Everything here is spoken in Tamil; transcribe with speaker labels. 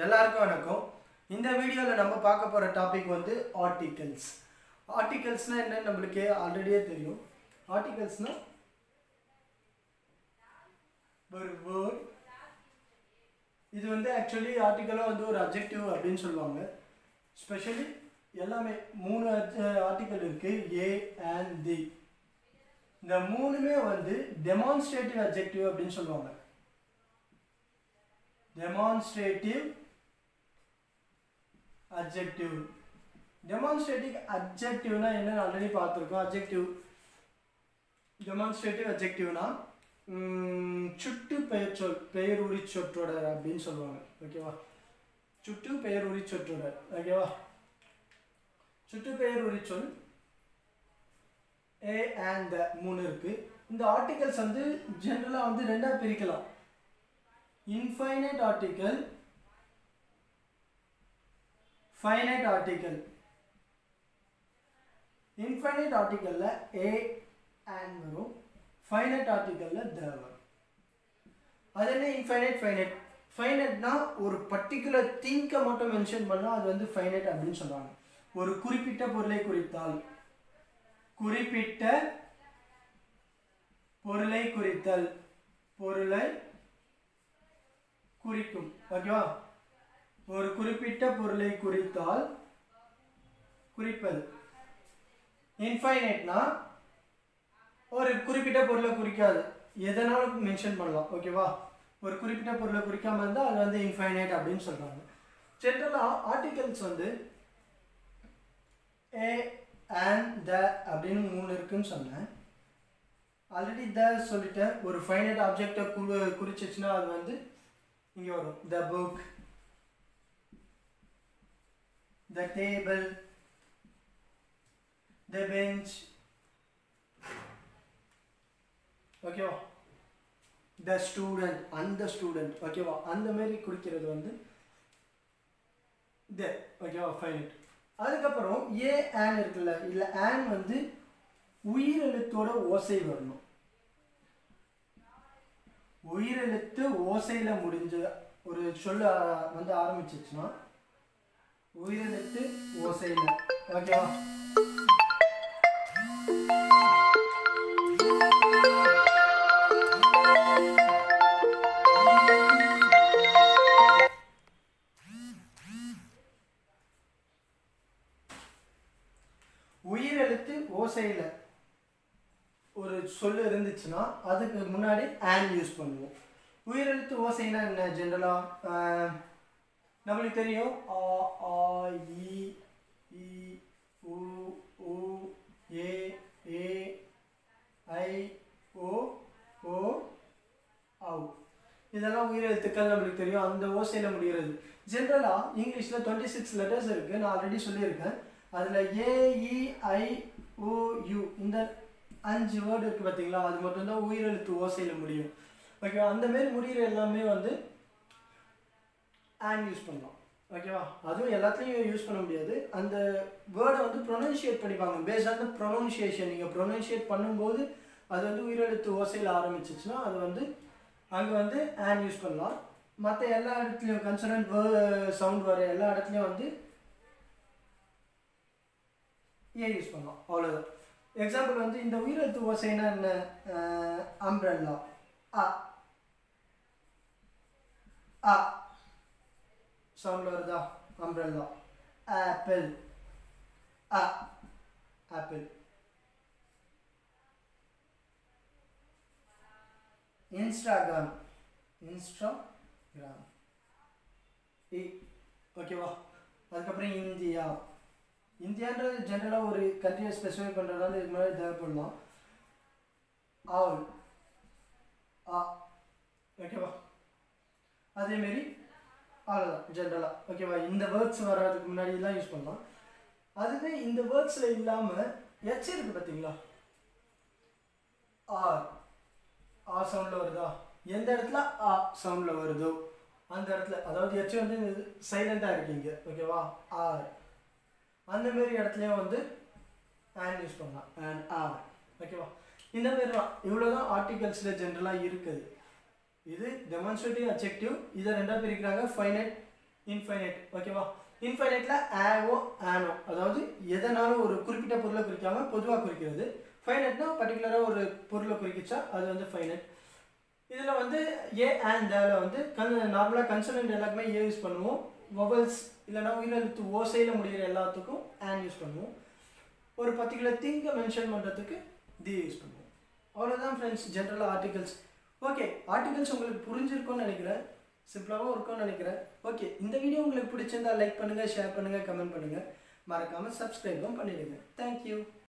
Speaker 1: எல்லாருக்கும் வணக்கம் இந்த வீடியோவில் நம்ம பார்க்க போகிற டாபிக் வந்து ஆர்டிகல்ஸ் ஆர்டிகல்ஸ்னால் என்னன்னு நம்மளுக்கு ஆல்ரெடியே தெரியும் ஆர்டிகல்ஸ்னால் ஒரு வேர்ட் இது வந்து ஆக்சுவலி ஆர்டிக்கலாக வந்து ஒரு அப்ஜெக்டிவ் அப்படின்னு சொல்லுவாங்க ஸ்பெஷலி எல்லாமே மூணு ஆர்டிக்கல் இருக்குது ஏ அண்ட் தி இந்த மூணுமே வந்து டெமான்ஸ்ட்ரேட்டிவ் அப்ஜெக்டிவ் அப்படின்னு சொல்லுவாங்க டெமான்ஸ்ட்ரேட்டிவ் அப்ஜெக்டிவ் டெமான்ஸ்ட்ரேட்டிவ் அப்ஜெக்டிவ்னா என்னன்னு ஆல்ரெடி பார்த்துருக்கோம் அப்ஜெக்டிவ் டெமான்ஸ்ட்ரேட்டிவ் அப்ஜெக்டிவ்னா சுட்டு பெயர் சொல் பெயர் உரி சொற்றொடர் அப்படின்னு சொல்லுவாங்க ஓகேவா சுட்டு பெயர் உரி சொற்றொடர் ஓகேவா சுட்டு பெயர் உரி சொல் ஏ அண்ட் த மூணு இருக்கு இந்த ஆர்டிகல்ஸ் வந்து ஜென்ரலாக வந்து ரெண்டாக பிரிக்கலாம் infinite article finite article infinite ஆர்டிக்கலில் ஏ அண்ட் வரும் ஃபைனைட் ஆர்டிக்கலில் த வரும் அது என்ன இன்ஃபைனைட் ஃபைனைட் ஃபைனைட்னா ஒரு பர்டிகுலர் திங்கை மட்டும் மென்ஷன் பண்ணால் அது வந்து ஃபைனைட் அப்படின்னு சொல்லுவாங்க ஒரு குறிப்பிட்ட பொருளை குறித்தால் குறிப்பிட்ட பொருளை குறித்தல் பொருளை குறிக்கும் ஓகேவா ஒரு குறிப்பிட்ட பொருளை குறித்தால் குறிப்பது இன்ஃபைனைட்னா ஒரு குறிப்பிட்ட பொருளை குறிக்காது எதனாலும் மென்ஷன் பண்ணலாம் ஓகேவா ஒரு குறிப்பிட்ட பொருளை குறிக்காம இருந்தால் அது வந்து இன்ஃபைனைட் அப்படின்னு சொல்கிறாங்க ஜென்ரலாக ஆர்டிகல்ஸ் வந்து ஏ அண்ட் த அப்படின்னு மூணு இருக்குன்னு சொன்னேன் ஆல்ரெடி த சொல்லிட்டேன் ஒரு ஃபைனைட் ஆப்ஜெக்டை குறி குறிச்சிச்சுன்னா அது வந்து இங்கே வரும் the book the table the bench ஓகேவா த ஸ்டூடெண்ட் அந்த ஸ்டூடெண்ட் ஓகேவா அந்த மாதிரி குறிக்கிறது வந்து த ஓகேவா ஃபைனைட் அதுக்கப்புறம் ஏ ஆன் இருக்குல்ல இல்லை ஆன் வந்து உயிரெழுத்தோட ஓசை வரணும் உயிரெழுத்து ஓசையில் முடிஞ்ச ஒரு சொல்ல வந்து ஆரம்பிச்சிச்சுன்னா உயிரெழுத்து ஓசையில் ஓகேவா உயிரெழுத்து ஓசையில் ஒரு சொல்லு இருந்துச்சுன்னா அதுக்கு முன்னாடி ஆன் யூஸ் பண்ணுவோம் உயிரெழுத்து ஓசைனா என்ன ஜென்ரலாக நம்மளுக்கு தெரியும் ஆ ஆ இ இ உ உ ஏ ஏ ஐ ஓ ஓ ஆவ் இதெல்லாம் உயிரெழுத்துக்கள் நம்மளுக்கு தெரியும் அந்த ஓசையில் முடிகிறது ஜென்ரலாக இங்கிலீஷில் டுவெண்ட்டி சிக்ஸ் லெட்டர்ஸ் இருக்குது நான் ஆல்ரெடி சொல்லியிருக்கேன் அதில் ஏஇஐ ஓ யூ இந்த அஞ்சு வேர்டு இருக்குது பார்த்தீங்களா அது மட்டும்தான் உயிரெழுத்து ஓசையில் முடியும் ஓகேவா அந்த மாரி முடிகிற எல்லாமே வந்து ஆன் யூஸ் பண்ணலாம் ஓகேவா அதுவும் எல்லாத்துலேயும் யூஸ் பண்ண முடியாது அந்த வேர்டை வந்து ப்ரொனன்ஷியேட் பண்ணிப்பாங்க பேஸ்ட் ஆன் த ப்ரொனன்சியேஷன் நீங்கள் ப்ரொனன்ஷியேட் பண்ணும்போது அது வந்து உயிரெழுத்து ஓசையில் ஆரம்பிச்சிச்சுன்னா அது வந்து அங்கே வந்து ஆன் யூஸ் பண்ணலாம் மற்ற எல்லா இடத்துலையும் கன்சனன்ட் சவுண்ட் வர எல்லா இடத்துலையும் வந்து ஏ யூஸ் பண்ணலாம் அவ்வளோதான் எக்ஸாம்பிள் வந்து இந்த உயிரெழுத்து ஓசைனா என்ன அம்ப்ரல்லா அ அ சவுண்டில் வருதா அம்ப்ரல்லா ஆப்பிள் அ ஆப்பிள் இன்ஸ்டாகிராம் இன்ஸ்டாகிராம் இ ஓகேவா அதுக்கப்புறம் இந்தியா இந்தியான்றது ஜென்ரலாக ஒரு கண்ட்ரியை ஸ்பெசிஃபை பண்ணுறதால இது மாதிரி தேவைப்படலாம் ஆல் ஆ ஓகேவா அதேமாரி அவ்வளோதான் ஜென்ரலாக ஓகேவா இந்த வேர்ட்ஸ் வர்றதுக்கு முன்னாடிலாம் யூஸ் பண்ணலாம் அதுவே இந்த வேர்ட்ஸில் இல்லாமல் எச் இருக்குது பார்த்தீங்களா ஆர் ஆ சவுண்டில் வருதா எந்த இடத்துல ஆ சவுண்டில் வருதோ அந்த இடத்துல அதாவது எச் வந்து சைலண்ட்டாக இருக்கீங்க ஓகேவா ஆர் அந்த மாரி இடத்துலையும் வந்து ஆன் யூஸ் பண்ணலாம் அண்ட் ஆர் ஓகேவா இந்த மாரி தான் இவ்வளோ தான் ஆர்டிகல்ஸில் ஜென்ரலாக இருக்குது இது டெமான்ஸ்ட்ரேட்டிவ் அப்ஜெக்டிவ் இதை ரெண்டாக பிரிக்கிறாங்க ஃபைனைட் இன்ஃபைனைட் ஓகேவா இன்ஃபைனைட்டில் ஆவோ ஆனோ அதாவது எதனாலும் ஒரு குறிப்பிட்ட பொருளை குறிக்காம பொதுவாக குறிக்கிறது ஃபைனைட்னா பர்டிகுலராக ஒரு பொருளை குறிக்கிச்சா அது வந்து ஃபைனைட் இதில் வந்து ஏ அண்ட் தேவில் வந்து கன் நார்மலாக கன்சனன்ட் எல்லாருக்குமே ஏ யூஸ் பண்ணுவோம் வொவல்ஸ் இல்லைனா உயிரெழுத்து ஓசையில் முடிகிற எல்லாத்துக்கும் ஆன் யூஸ் பண்ணுவோம் ஒரு பர்டிகுலர் திங்கை மென்ஷன் பண்ணுறதுக்கு தி யூஸ் பண்ணுவோம் அவ்வளோதான் ஃப்ரெண்ட்ஸ் ஜென்ரலாக ஆர்டிகல்ஸ் ஓகே ஆர்டிகல்ஸ் உங்களுக்கு புரிஞ்சிருக்கும்னு நினைக்கிறேன் சிம்பிளாகவும் இருக்கும்னு நினைக்கிறேன் ஓகே இந்த வீடியோ உங்களுக்கு பிடிச்சிருந்தா லைக் பண்ணுங்கள் ஷேர் பண்ணுங்கள் கமெண்ட் பண்ணுங்கள் மறக்காமல் சப்ஸ்கிரைபும் பண்ணிடுங்க தேங்க்யூ